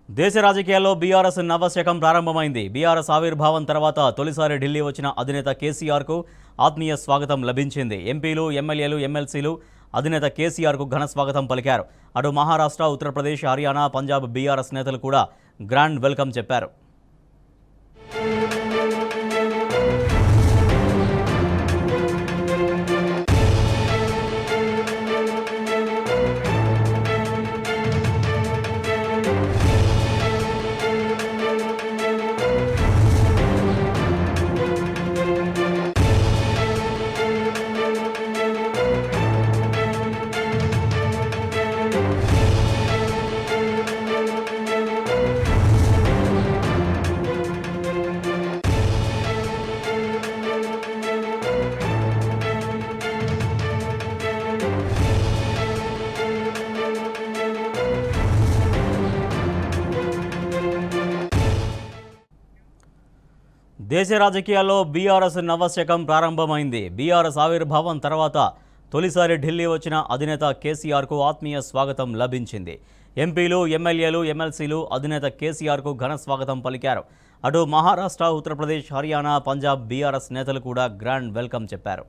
దేశ రాజకీయాల్లో బీఆర్ఎస్ నవశకం ప్రారంభమైంది బీఆర్ఎస్ ఆవిర్భావం తర్వాత తొలిసారి ఢిల్లీ వచ్చిన అధినేత కేసీఆర్కు ఆత్మీయ స్వాగతం లభించింది ఎంపీలు ఎమ్మెల్యేలు ఎమ్మెల్సీలు అధినేత కేసీఆర్కు ఘన స్వాగతం పలికారు అటు మహారాష్ట్ర ఉత్తరప్రదేశ్ హర్యానా పంజాబ్ బీఆర్ఎస్ నేతలు కూడా గ్రాండ్ వెల్కమ్ చెప్పారు దేశ రాజకీయాల్లో బీఆర్ఎస్ నవశకం ప్రారంభమైంది బీఆర్ఎస్ ఆవిర్భావం తర్వాత తొలిసారి ఢిల్లీ వచ్చిన అధినేత కేసీఆర్కు ఆత్మీయ స్వాగతం లభించింది ఎంపీలు ఎమ్మెల్యేలు ఎమ్మెల్సీలు అధినేత కేసీఆర్కు ఘన స్వాగతం పలికారు అటు మహారాష్ట్ర ఉత్తరప్రదేశ్ హర్యానా పంజాబ్ బీఆర్ఎస్ నేతలు కూడా గ్రాండ్ వెల్కమ్ చెప్పారు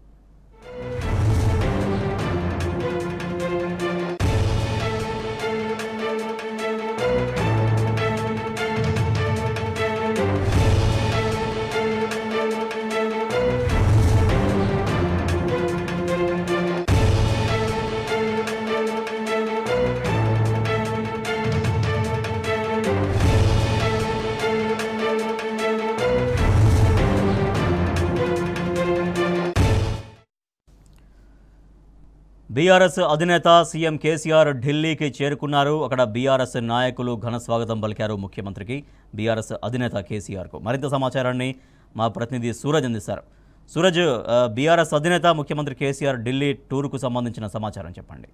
బీఆర్ఎస్ అధినేత సీఎం కేసీఆర్ ఢిల్లీకి చేరుకున్నారు అక్కడ బీఆర్ఎస్ నాయకులు ఘన స్వాగతం పలికారు ముఖ్యమంత్రికి బీఆర్ఎస్ అధినేత కేసీఆర్కు మరింత సమాచారాన్ని మా ప్రతినిధి సూరజ్ అందిస్తారు సూరజ్ ఆ, బీఆర్ఎస్ అధినేత ముఖ్యమంత్రి కేసీఆర్ ఢిల్లీ టూర్కు సంబంధించిన సమాచారం చెప్పండి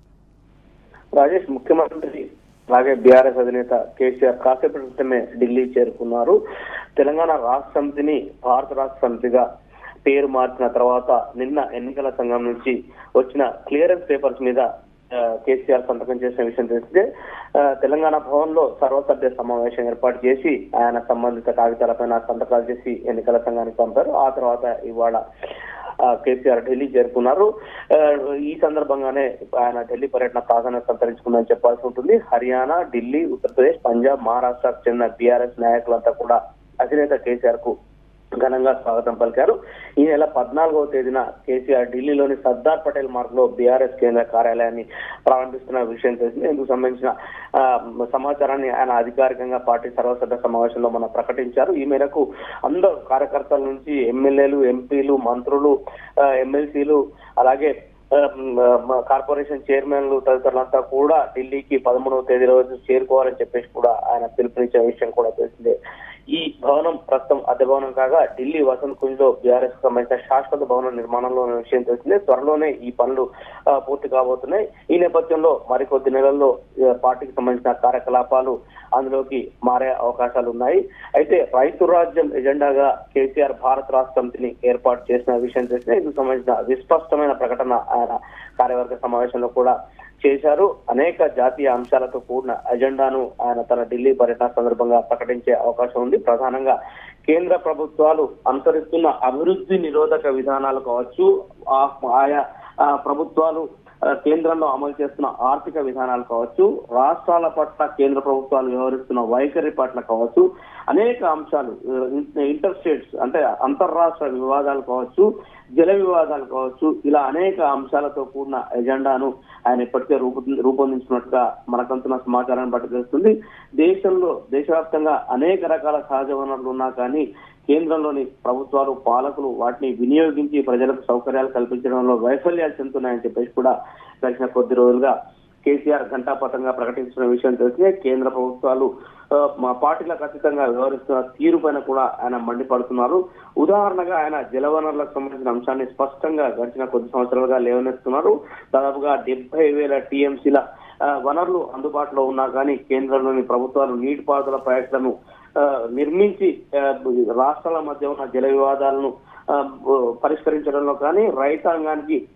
రాజేష్ ముఖ్యమంత్రి అలాగే బీఆర్ఎస్ అధినేత కేసీఆర్ కాసేపటి క్రితమే ఢిల్లీ చేరుకున్నారు తెలంగాణ రాష్ట్ర సమితిని భారత రాష్ట్ర సమితిగా పేరు మార్చిన తర్వాత నిన్న ఎన్నికల సంఘం నుంచి వచ్చిన క్లియరెన్స్ పేపర్స్ మీద ఆ, కేసీఆర్ సంతకం చేసిన విషయం తెలిస్తే ఆ, తెలంగాణ భవన్ లో సర్వసభ్య సమావేశం ఏర్పాటు చేసి ఆయన సంబంధిత కాగితాలపైన సంతకాలు చేసి ఎన్నికల సంఘానికి పంపారు ఆ తర్వాత ఇవాళ ఆ, కేసీఆర్ ఢిల్లీ చేరుకున్నారు ఆ, ఈ సందర్భంగానే ఆయన ఢిల్లీ పర్యటన ప్రాధాన్యత సంతరించుకుందని చెప్పాల్సి ఉంటుంది హర్యానా ఢిల్లీ ఉత్తరప్రదేశ్ పంజాబ్ మహారాష్ట్రకు చెందిన బీఆర్ఎస్ నాయకులంతా కూడా అధినేత కేసీఆర్ కు ఘనంగా స్వాగతం పలికారు ఈ నెల పద్నాలుగవ తేదీన కేసీఆర్ ఢిల్లీలోని సర్దార్ పటేల్ మార్గ్ లో బీఆర్ఎస్ కేంద్ర కార్యాలయాన్ని ప్రారంభిస్తున్న విషయం తెలిసింది ఇందుకు సంబంధించిన ఆ, సమాచారాన్ని ఆయన అధికారికంగా పార్టీ సర్వసభ్య సమావేశంలో మనం ప్రకటించారు ఈ మేరకు అందరూ కార్యకర్తల నుంచి ఎమ్మెల్యేలు ఎంపీలు మంత్రులు ఆ, ఎమ్మెల్సీలు అలాగే ఆ, మ, కార్పొరేషన్ చైర్మన్లు తదితరులంతా కూడా ఢిల్లీకి పదమూడవ తేదీ రోజు చేరుకోవాలని చెప్పేసి కూడా ఆయన పిలుపునిచ్చే విషయం కూడా తెలిసిందే ఈ భవనం ప్రస్తుతం అద్దె భవనం కాగా ఢిల్లీ వసంత్ కుంజ్ లో బీఆర్ఎస్ కు సంబంధించిన శాశ్వత భవనం నిర్మాణంలో ఉన్న విషయం తెలిసిందే త్వరలోనే ఈ పనులు ఆ, పూర్తి కాబోతున్నాయి ఈ నేపథ్యంలో మరికొద్ది నెలల్లో ఆ, పార్టీకి సంబంధించిన కార్యకలాపాలు అందులోకి మారే అవకాశాలు ఉన్నాయి అయితే రైతు రాజ్యం ఎజెండాగా కేసీఆర్ భారత రాష్ట్ర సమితిని ఏర్పాటు చేసిన విషయం తెలిసిందే ఇందుకు సంబంధించిన విస్పష్టమైన ప్రకటన ఆయన కార్యవర్గ సమావేశంలో కూడా చేశారు అనేక జాతీయ అంశాలతో కూడిన అజెండాను ఆయన తన ఢిల్లీ పర్యటన సందర్భంగా ప్రకటించే అవకాశం ఉంది ప్రధానంగా కేంద్ర ప్రభుత్వాలు అనుసరిస్తున్న అభివృద్ధి నిరోధక విధానాలు కావచ్చు ఆ- ఆయా ఆ, ప్రభుత్వాలు ఆ, కేంద్రంలో అమలు చేస్తున్న ఆర్థిక విధానాలు కావచ్చు రాష్ట్రాల పట్ల కేంద్ర ప్రభుత్వాలు వ్యవహరిస్తున్న వైఖరి పట్ల కావచ్చు అనేక అంశాలు ఇంటర్ స్టేట్స్ అంటే అంతర్రాష్ట్ర వివాదాలు కావచ్చు జల వివాదాలు కావచ్చు ఇలా అనేక అంశాలతో కూడిన ఎజెండాను ఆయన ఇప్పటికే రూపొ రూపొందించినట్టుగా మనకంతున్న సమాచారాన్ని బట్టి తెలుస్తుంది దేశంలో దేశవ్యాప్తంగా అనేక రకాల సహజ వనరులు ఉన్నా కానీ కేంద్రంలోని ప్రభుత్వాలు పాలకులు వాటిని వినియోగించి ప్రజలకు సౌకర్యాలు కల్పించడంలో వైఫల్యాలు చెందుతున్నాయని చెప్పేసి కూడా గడిచిన కొద్ది రోజులుగా కేసీఆర్ ఘంటాపథంగా ప్రకటించిన విషయం తెలిస్తే కేంద్ర ప్రభుత్వాలు ఆ, మా పార్టీలకు ఖచ్చితంగా వ్యవహరిస్తున్న తీరు పైన కూడా ఆయన మండిపడుతున్నారు ఉదాహరణగా ఆయన జలవనరులకు సంబంధించిన అంశాన్ని స్పష్టంగా గడిచిన కొద్ది సంవత్సరాలుగా లేవనెత్తున్నారు దాదాపుగా డెబ్బై వేల టీఎంసీల వనరులు అందుబాటులో ఉన్నా కానీ కేంద్రంలోని ప్రభుత్వాలు నీటిపారుదల ప్రాజెక్టులను ఆ, నిర్మించి ఆ, రాష్ట్రాల మధ్య ఉన్న జల వివాదాలను ఆ, పరిష్కరించడంలో కానీ రైతాంగానికి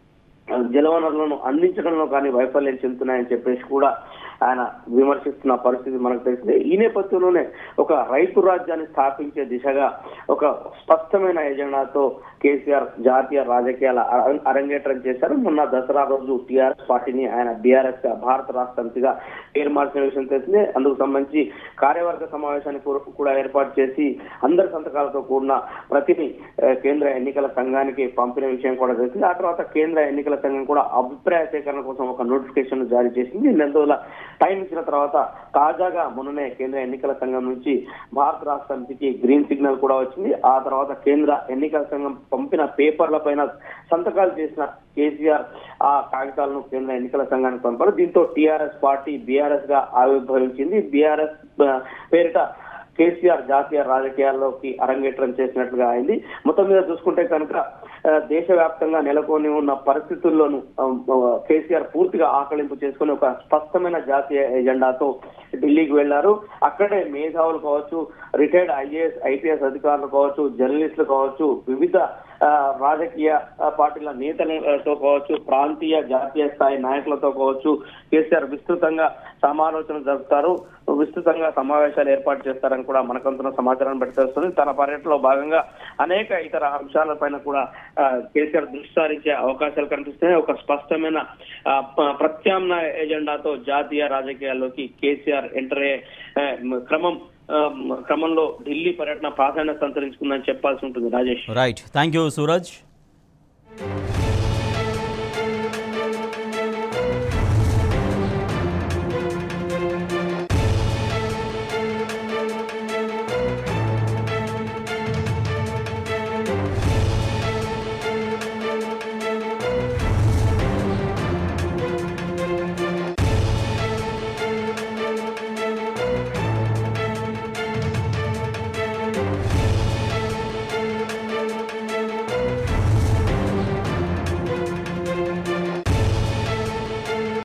జలవనరులను అందించడంలో కానీ వైఫల్యం చెందుతున్నాయని చెప్పేసి కూడా ఆయన విమర్శిస్తున్న పరిస్థితి మనకు తెలిసిందే ఈ నేపథ్యంలోనే ఒక రైతు రాజ్యాన్ని స్థాపించే దిశగా ఒక స్పష్టమైన ఎజెండాతో కేసీఆర్ జాతీయ రాజకీయాల అర- అరంగేట్రం చేశారు మొన్న దసరా రోజు టీఆర్ఎస్ పార్టీని ఆయన బీఆర్ఎస్ గా భారత రాష్ట్ర సమితిగా పేరు మార్చిన విషయం తెలిసిందే అందుకు సంబంధించి కార్యవర్గ సమావేశాన్ని కూడా- కూడా ఏర్పాటు చేసి అందరి సంతకాలతో కూడిన ప్రతిని ఆ, కేంద్ర ఎన్నికల సంఘానికి పంపిన విషయం కూడా తెలిసింది ఆ తర్వాత కేంద్ర ఎన్నికల సంఘం కూడా అభిప్రాయ సేకరణ కోసం ఒక నోటిఫికేషన్ జారీ చేసింది నెల రోజుల టైం ఇచ్చిన తర్వాత తాజాగా మొన్ననే కేంద్ర ఎన్నికల సంఘం నుంచి భారత రాష్ట్ర సమితికి గ్రీన్ సిగ్నల్ కూడా వచ్చింది ఆ తర్వాత కేంద్ర ఎన్నికల సంఘం పంపిన పేపర్ల పైన సంతకాలు చేసిన కేసీఆర్ ఆ కాగితాలను కేంద్ర ఎన్నికల సంఘానికి పంపారు దీంతో టీఆర్ఎస్ పార్టీ బీఆర్ఎస్ గా ఆవిర్భవించింది బీఆర్ఎస్ పేరిట కేసీఆర్ జాతీయ రాజకీయాల్లోకి అరంగేట్రం చేసినట్లుగా అయింది మొత్తం మీద చూసుకుంటే కనుక ఆ, దేశవ్యాప్తంగా నెలకొని ఉన్న పరిస్థితుల్లోనూ ఆ, ఆ, కేసీఆర్ పూర్తిగా ఆకలింపు చేసుకుని ఒక స్పష్టమైన జాతీయ ఎజెండాతో ఢిల్లీకి వెళ్లారు అక్కడే మేధావులు కావచ్చు రిటైర్డ్ ఐఏఎస్ ఐపీఎస్ అధికారులు కావచ్చు జర్నలిస్టులు కావచ్చు వివిధ ఆ, రాజకీయ ఆ, పార్టీల నేతలతో కావచ్చు ప్రాంతీయ జాతీయ స్థాయి నాయకులతో కావచ్చు కేసీఆర్ విస్తృతంగా సమాలోచన జరుపుతారు విస్తృతంగా సమావేశాలు ఏర్పాటు చేస్తారని కూడా మనకంతున్న సమాచారం బట్టి తెలుస్తుంది తన పర్యటనలో భాగంగా అనేక ఇతర అంశాలపైన కూడా ఆ, కేసీఆర్ దృష్టి సారించే అవకాశాలు కనిపిస్తున్నాయి ఒక స్పష్టమైన ఆ, ప- ప్రత్యామ్నాయ ఎజెండాతో జాతీయ రాజకీయాల్లోకి కేసీఆర్ ఎంటర్ అయ్యే ఆ, క్రమం ఆ, క్రమంలో ఢిల్లీ పర్యటన ప్రాధాన్యత సంతరించుకుందని చెప్పాల్సి ఉంటుంది Rajesh right thank you Suraj